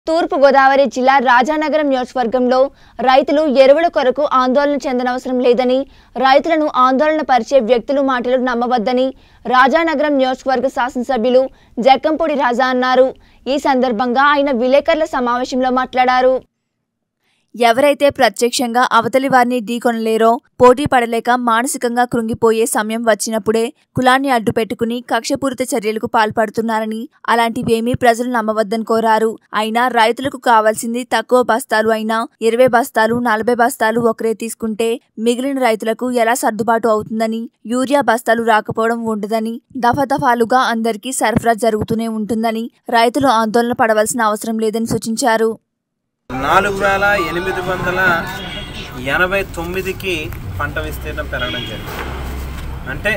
తూర్పుగోదావరి జిల్లా రాజానగరం నియోజకవర్గంలో రైతులు ఎరువుల కొరకు ఆందోళన చెందనవసరం లేదని రైతులను ఆందోళన పరిచే వ్యక్తులు మాటలు నమ్మవద్దని రాజానగరం నియోజకవర్గ శాసనసభ్యులు జక్కంపూడి రాజా అన్నారు ఈ సందర్భంగా ఆయన విలేకరుల సమావేశంలో మాట్లాడారు ఎవరైతే ప్రత్యక్షంగా అవతలి వారిని ఢీకొనలేరో పోటీ పడలేక మానసికంగా కృంగిపోయే సమయం వచ్చినప్పుడే కులాన్ని అడ్డుపెట్టుకుని కక్షపూరిత చర్యలకు పాల్పడుతున్నారని అలాంటివేమీ ప్రజలు నమ్మవద్దని కోరారు అయినా రైతులకు కావాల్సింది తక్కువ బస్తాలు అయినా ఇరవై బస్తాలు నలభై బస్తాలు ఒకరే తీసుకుంటే మిగిలిన రైతులకు ఎలా సర్దుబాటు అవుతుందని యూరియా బస్తాలు రాకపోవడం ఉండదని దఫాదఫాలుగా అందరికీ సరఫరా జరుగుతూనే ఉంటుందని రైతులు ఆందోళన పడవలసిన అవసరం లేదని సూచించారు నాలుగు వేల ఎనిమిది వందల ఎనభై తొమ్మిదికి పంట విస్తీర్ణం పెరగడం జరిగింది అంటే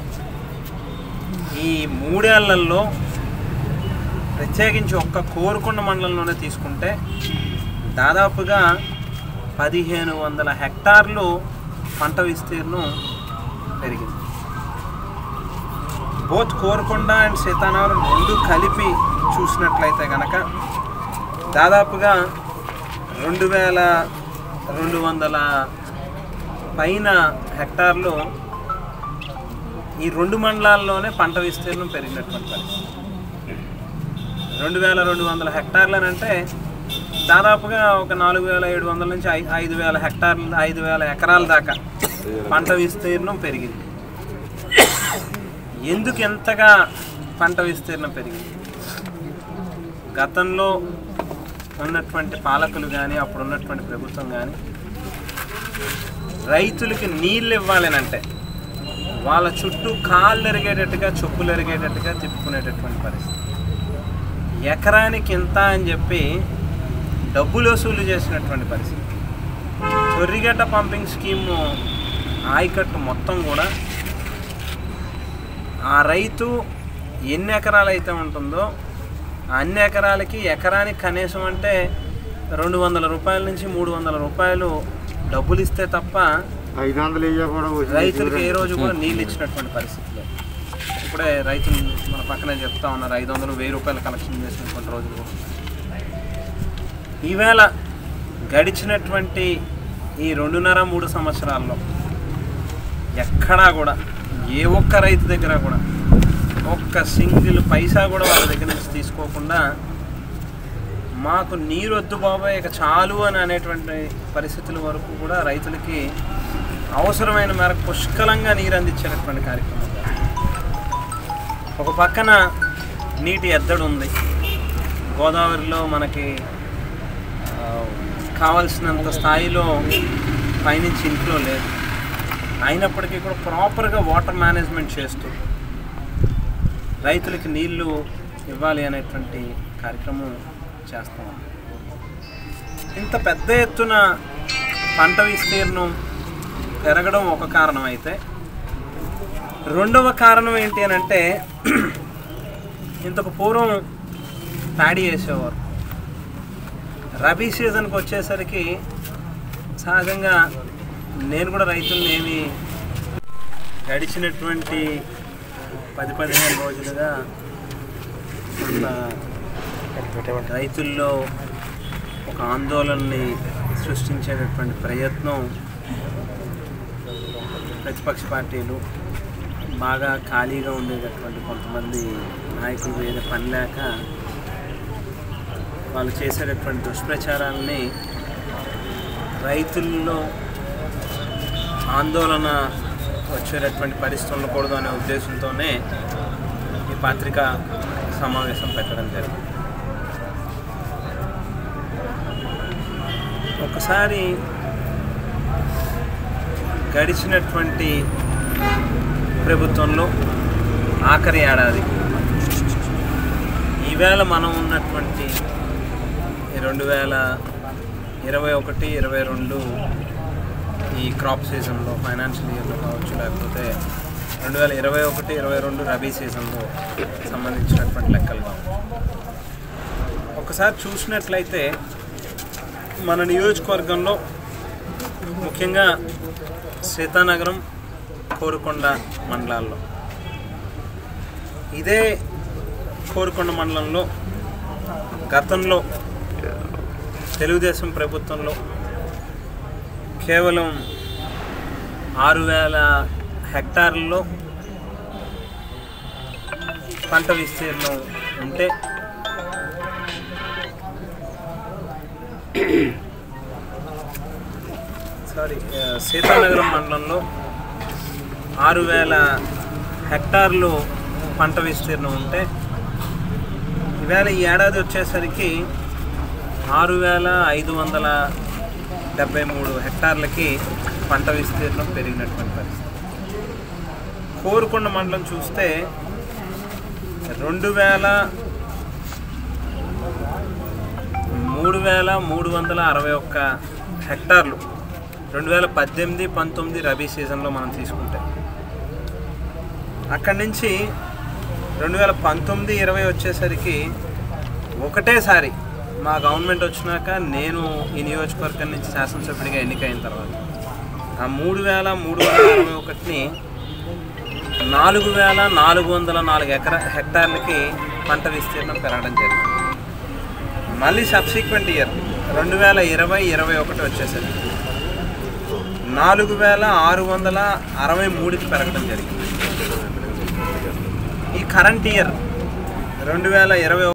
ఈ మూడేళ్లలో ప్రత్యేకించి ఒక్క కోరుకొండ మండలంలోనే తీసుకుంటే దాదాపుగా పదిహేను వందల హెక్టార్లు పంట విస్తీర్ణం పెరిగింది బోత్ కోరుకొండ అండ్ సీతానగరం రెండు కలిపి చూసినట్లయితే కనుక దాదాపుగా రెండు వేల రెండు వందల పైన హెక్టార్లు ఈ రెండు మండలాల్లోనే పంట విస్తీర్ణం పెరిగినటువంటి పరిస్థితి రెండు వేల రెండు వందల హెక్టార్లనంటే దాదాపుగా ఒక నాలుగు వేల ఏడు వందల నుంచి ఐ ఐదు వేల హెక్టార్లు ఐదు వేల ఎకరాల దాకా పంట విస్తీర్ణం పెరిగింది ఎందుకు ఎంతగా పంట విస్తీర్ణం పెరిగింది గతంలో ఉన్నటువంటి పాలకులు కానీ అప్పుడు ఉన్నటువంటి ప్రభుత్వం కానీ రైతులకి నీళ్ళు ఇవ్వాలనంటే వాళ్ళ చుట్టూ కాళ్ళు ఎరిగేటట్టుగా చెప్పులు ఎరిగేటట్టుగా తిప్పుకునేటటువంటి పరిస్థితి ఎకరానికి ఇంత అని చెప్పి డబ్బులు వసూలు చేసినటువంటి పరిస్థితి చొర్రిగడ్డ పంపింగ్ స్కీము ఆయకట్టు మొత్తం కూడా ఆ రైతు ఎన్ని ఎకరాలు అయితే ఉంటుందో అన్ని ఎకరాలకి ఎకరానికి కనీసం అంటే రెండు వందల రూపాయల నుంచి మూడు వందల రూపాయలు డబ్బులు ఇస్తే తప్ప ఐదు వందలు ఇయ్య కూడా వచ్చింది. రైతులకు ఏ రోజు కూడా నీళ్ళు ఇచ్చినటువంటి పరిస్థితిలో ఇప్పుడే రైతులు మన పక్కనే చెప్తా ఉన్నారు ఐదు వందలు వెయ్యి రూపాయలు కలెక్షన్ చేసినటువంటి రోజులు కూడా ఉన్నాయి. ఈవేళ గడిచినటువంటి ఈ రెండున్నర మూడు సంవత్సరాల్లో ఎక్కడా కూడా ఏ ఒక్క రైతు దగ్గర కూడా ఒక్క సింగిల్ పైసా కూడా వాళ్ళ దగ్గర నుంచి తీసుకోకుండా మాకు నీరు వద్దు బాబాయ్ ఇక చాలు అని అనేటువంటి పరిస్థితుల వరకు కూడా రైతులకి అవసరమైన మేరకు పుష్కలంగా నీరు అందించేటటువంటి కార్యక్రమం ఒక పక్కన నీటి ఎద్దడి ఉంది గోదావరిలో మనకి ఆ, కావలసినంత స్థాయిలో పైనుంచి ఇంట్లో లేదు అయినప్పటికీ కూడా ప్రాపర్గా వాటర్ మేనేజ్మెంట్ చేస్తూ రైతులకి నీళ్లు ఇవ్వాలి అనేటువంటి కార్యక్రమం చేస్తాం ఇంత పెద్ద ఎత్తున పంట విస్తీర్ణం పెరగడం ఒక కారణం అయితే రెండవ కారణం ఏంటి అని అంటే ఇంతకు పూర్వం ప్యాడీ వేసేవారు రబీ సీజన్కి వచ్చేసరికి సహజంగా నేను కూడా రైతుల్ని ఏమి గడిచినటువంటి పది పదిహేను రోజులుగా కొంత రైతుల్లో ఒక ఆందోళనని సృష్టించేటటువంటి ప్రయత్నం ప్రతిపక్ష పార్టీలు బాగా ఖాళీగా ఉండేటటువంటి కొంతమంది నాయకులు వేరే పని లేక వాళ్ళు చేసేటటువంటి దుష్ప్రచారాలని రైతుల్లో ఆందోళన వచ్చేటటువంటి పరిస్థితి ఉండకూడదు అనే ఉద్దేశంతోనే ఈ పత్రికా సమావేశం పెట్టడం జరిగింది ఒకసారి గడిచినటువంటి ప్రభుత్వంలో ఆఖరి ఏడాది ఈవేళ మనం ఉన్నటువంటి ఈ రెండు వేల ఇరవై ఒకటి ఇరవై రెండు ఈ క్రాప్ సీజన్లో ఫైనాన్షియల్ ఇయర్లో కావచ్చు లేకపోతే రెండు వేల ఇరవై ఒకటి ఇరవై రెండు రబీ సీజన్లో సంబంధించినటువంటి లెక్కలు కావచ్చు ఒకసారి చూసినట్లయితే మన నియోజకవర్గంలో ముఖ్యంగా సీతానగరం కోరుకొండ మండలాల్లో ఇదే కోరుకొండ మండలంలో గతంలో తెలుగుదేశం ప్రభుత్వంలో కేవలం ఆరు వేల హెక్టార్లలో పంట విస్తీర్ణం ఉంటే సారీ ఆ, సీతానగరం మండలంలో ఆరు వేల హెక్టార్లు పంట విస్తీర్ణం ఉంటే ఈవేళ ఈ ఏడాది వచ్చేసరికి ఆరు వేల ఐదు వందల డెబ్బై మూడు హెక్టార్లకి పంట విస్తీర్ణం పెరిగినటువంటి పరిస్థితి కోరుకొండ మండలం చూస్తే రెండు వేల మూడు వేల మూడు వందల అరవై ఒక్క హెక్టార్లు రెండు వేల పద్దెనిమిది పంతొమ్మిది రబీ సీజన్లో మనం తీసుకుంటే అక్కడి నుంచి రెండు వేల పంతొమ్మిది ఇరవై వచ్చేసరికి ఒకటేసారి మా గవర్నమెంట్ వచ్చినాక నేను ఈ నియోజకవర్గం నుంచి శాసనసభ్యుడిగా ఎన్నికైన తర్వాత ఆ మూడు వేల మూడు వందల అరవై ఒకటిని నాలుగు వేల నాలుగు వందల నాలుగు ఎకరా హెక్టార్లకి పంట విస్తీర్ణం పెరగడం జరిగింది మళ్ళీ సబ్సిక్వెంట్ ఇయర్ రెండు వేల ఇరవై ఇరవై ఒకటి వచ్చేసరికి నాలుగు వేల ఆరు వందల అరవై మూడుకి పెరగడం జరిగింది ఈ కరెంట్ ఇయర్ రెండు వేల ఇరవై